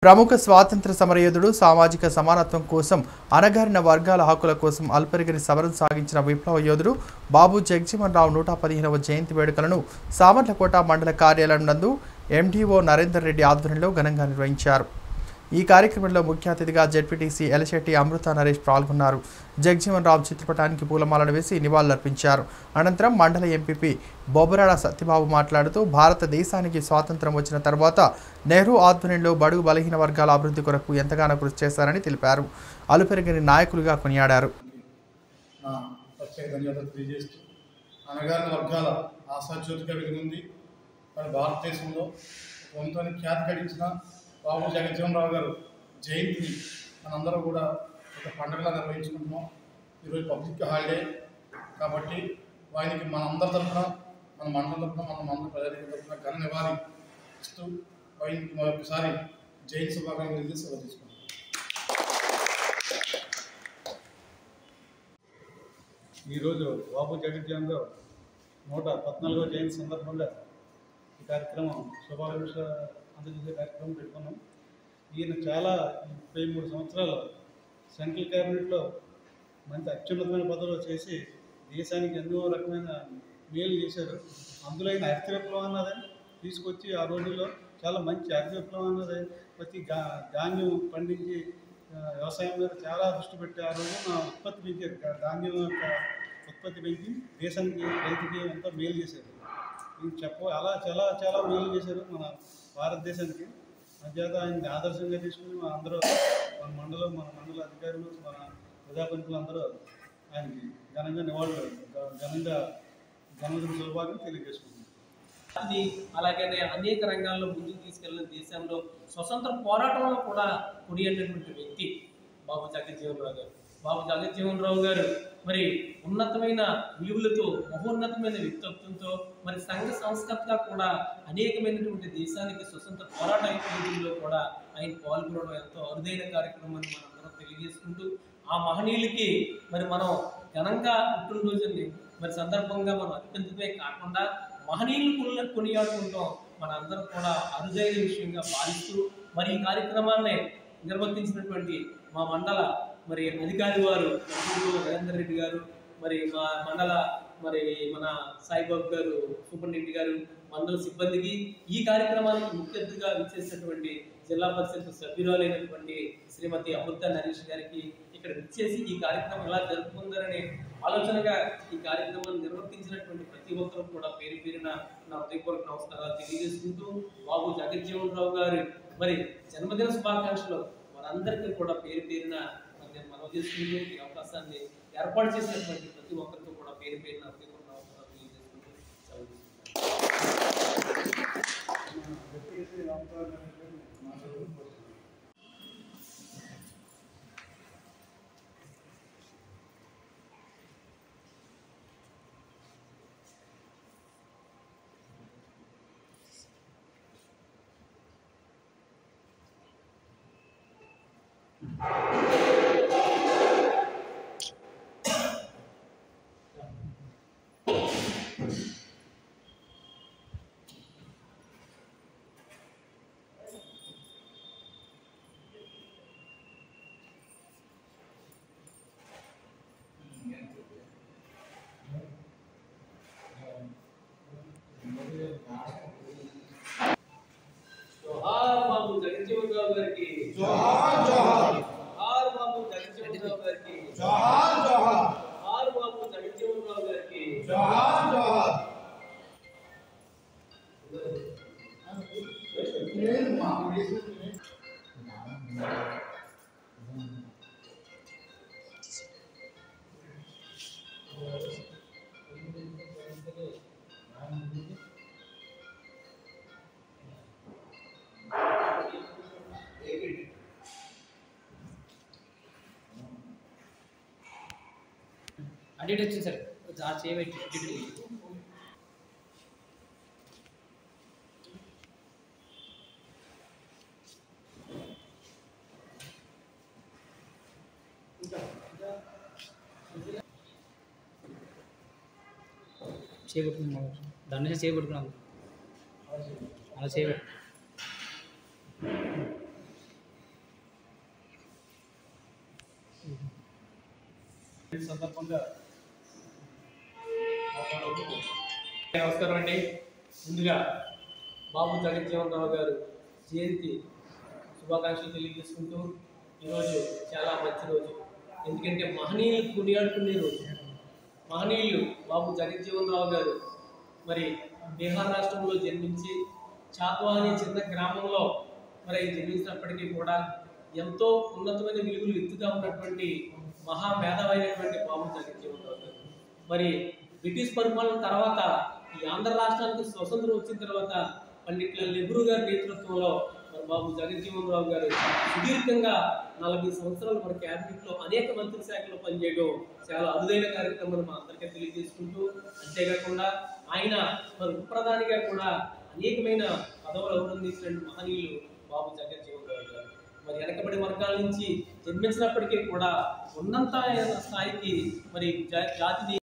ప్రముఖ స్వాతంత్ర సమరయోధుడు సామాజిక సమానత్వం కోసం అణగారిన వర్గాల హక్కుల కోసం అల్పరిగని సమరం సాగించిన విప్లవ యోధుడు బాబు జగజీవన్ రావు నూట పదిహేనవ జయంతి వేడుకలను సామర్లకోట మండల కార్యాలయం నందు ఎండిఓ నరేందర్ రెడ్డి ఆధ్వర్యంలో ఘనంగా నిర్వహించారు ఈ కార్యక్రమంలో ముఖ్య అతిథిగా జెడ్పీటీసీ ఎలశెట్టి అమృత నరేష్ పాల్గొన్నారు జగజీవన్ రావు చిత్రపటానికి పూలమాలలు వేసి నివాళులర్పించారు అనంతరం మండల ఎంపీపీ బొబ్బరాడ సత్యబాబు మాట్లాడుతూ భారతదేశానికి స్వాతంత్రం వచ్చిన తర్వాత నెహ్రూ ఆధ్వర్యంలో బడుగు బలహీన వర్గాల అభివృద్ధి కొరకు ఎంతగానో కృషి చేశారని తెలిపారు అలుపెరగని నాయకులుగా కొనియాడారు నా ప్రత్యేక ధన్యవాదాలు తెలియజేస్తూ అనగారిన వర్గాల ఆశాజ్యోతిగా వెలుగుంది మరి భారతదేశంలో వంతని ఖ్యాతి గడించిన బాబు జగజ్జీవనరావు గారు జయంతిని మనందరూ కూడా ఒక పండుగలా నిర్వహించుకుంటున్నాం ఈరోజు పబ్లిక్ హాలిడే కాబట్టి ఆయనకి మనందరి తరఫున మన మండలం తరఫున మన మండల ప్రజానికి తరఫున ఘన నివాళి ఇస్తూ ఆయనకి మరొకసారి జయంతి శుభాకాంక్షలు తెలియజేసి సెలవు తీసుకుంటాం ఈరోజు బాబు జగజ్జీవన్ రావు నూట పద్నాలుగో జయంతి సందర్భంగా ఈ కార్యక్రమం శుభాకాంక్ష అందజేసే కార్యక్రమం పెట్టుకున్నాం ఈయన చాలా ముప్పై మూడు సంవత్సరాలు సెంట్రల్ క్యాబినెట్లో మంచి అత్యున్నతమైన పదవిలో చేసి దేశానికి ఎన్నో రకమైన మేలు చేశారు అందులో ఆయన హరిత విప్లవం అన్నది తీసుకొచ్చి ఆ రోజుల్లో చాలా మంచి హరిత విప్లవం అన్నది ప్రతి గా ధాన్యం పండించి ఆ, వ్యవసాయం మీద చాలా దృష్టి పెట్టి ఆ రోజు నా ఉత్పత్తి పెంచారు గా- ధాన్యం యొక్క ఉత్పత్తి పెంచి దేశానికి రైతుకి ఎంతో మేలు చేశారు ఇది చెప్ప అలా చాలా చాలా మేలు చేశారు మన భారతదేశానికి అంచేత ఆయన్ని ఆదర్శంగా తీసుకుని మన అందరూ మన మండలం మన మండల అధికారులు మన ప్రజాప్రతినిధులు అందరూ ఆయనకి ఘనంగా నివాళులు ఘ- ఘనంగా జన్మదిన శుభాకాంక్షలు తెలియజేసుకుంటున్నాం అది అలాగే అనేక రంగాల్లో ముందుకు తీసుకెళ్లిన దేశంలో స్వతంత్ర పోరాటంలో కూడా కొనియాడినటువంటి వ్యక్తి బాబు జగజ్జీవన్ రావు గారు బాబు జగజ్జీవన్ రావు గారు మరి ఉన్నతమైన విలువలతో మహోన్నతమైన వ్యక్తిత్వంతో మరి సంఘ సంస్కర్తగా కూడా అనేకమైనటువంటి దేశానికి స్వతంత్ర పోరాట యుద్ధంలో కూడా ఆయన పాల్గొనడం ఎంతో అరుదైన కార్యక్రమం అని మనందరం తెలియజేసుకుంటూ ఆ మహనీయులకి మరి మనం ఘనంగా పుట్టినరోజుని మరి సందర్భంగా మనం అత్యంతమే కాకుండా మహనీయులు కొని కొనియాడుకుంటాం మనందరం కూడా అరుదైన విషయంగా భావిస్తూ మరి ఈ కార్యక్రమాన్ని నిర్వర్తించినటువంటి మా మండల మరి అధికారి వారు మంత్రులు నరేందర్ రెడ్డి గారు మరి మా మండల మరి మన సాయిబాబు గారు సూపరింటెండెంట్ గారు మండల సిబ్బందికి ఈ కార్యక్రమానికి ముఖ్య అతిథిగా విచ్చేసినటువంటి జిల్లా పరిషత్ సభ్యురాలైనటువంటి శ్రీమతి అమృత నరేష్ గారికి ఇక్కడ విచ్చేసి ఈ కార్యక్రమం ఎలా జరుపుకుందారనే ఆలోచనగా ఈ కార్యక్రమాన్ని నిర్వర్తించినటువంటి ప్రతి ఒక్కరూ కూడా పేరు పేరున నా హృదయపూర్వక నమస్కారాలు తెలియజేసుకుంటూ బాబు జగజ్జీవన్ రావు గారి మరి జన్మదిన శుభాకాంక్షలు వారందరికీ కూడా పేరు పేరున మరి నేను మనవి చేసుకుంటూ ఈ అవకాశాన్ని ఏర్పాటు చేసినటువంటి ప్రతి ఒక్కరితో కూడా పేరు పేరున హృదయపూర్వక నమస్కారాలు తెలియజేసుకుంటూ సెలవు తీసుకుంటాను. జోహార్ బాబు జగజ్జీవన్ రావు గారికి జోహార్ జోహార్ జోహార్ బాబు జగజ్జీవన్ రావు గారికి జోహార్ జోహార్ జోహార్ బాబు జగజ్జీవన్ రావు గారికి జోహార్ జోహార్ అడిట్ వచ్చింది సార్ ఆ చేయబెట్టి అడిట్ చేపట్టుకున్నాం దాని నుంచి చేపట్టుకున్నాం అలా చేయబెట్టు ఈ సందర్భంగా నమస్కారం అండి ముందుగా బాబు జగజ్జీవన్ రావు గారు జయంతి శుభాకాంక్షలు తెలియజేసుకుంటూ ఈరోజు చాలా మంచి రోజు ఎందుకంటే మహనీయులు కొనియాడుకునే రోజు మహనీయులు బాబు జగజ్జీవన్ రావు గారు మరి బీహార్ రాష్ట్రంలో జన్మించి చాత్వా అనే చిన్న గ్రామంలో మరి ఆయన జన్మించినప్పటికీ కూడా ఎంతో ఉన్నతమైన విలువలు ఎత్తుగా ఉన్నటువంటి మహా మేధావైనటువంటి బాబు జగజ్జీవన్ రావు గారు మరి బ్రిటిష్ పరిపాలన తర్వాత ఈ ఆంధ్ర రాష్ట్రానికి స్వతంత్రం వచ్చిన తర్వాత పండిట్ల నెహ్రూ గారి నేతృత్వంలో మరి బాబు జగజ్జీవన్ రావు గారు సుదీర్ఘంగా నలభై సంవత్సరాలు మన క్యాబినెట్ లో అనేక మంత్రి శాఖలో పనిచేయడం చాలా అరుదైన కార్యక్రమం మా అందరికీ తెలియజేసుకుంటూ అంతేకాకుండా ఆయన మరి ఉప ప్రధానిగా కూడా అనేకమైన పదవులు అభినందించిన మహనీయులు బాబు జగజ్జీవన్ రావు గారు మరి వెనకబడి వర్గాల నుంచి జన్మించినప్పటికీ కూడా ఉన్నంత స్థాయికి మరి జా- జాతిని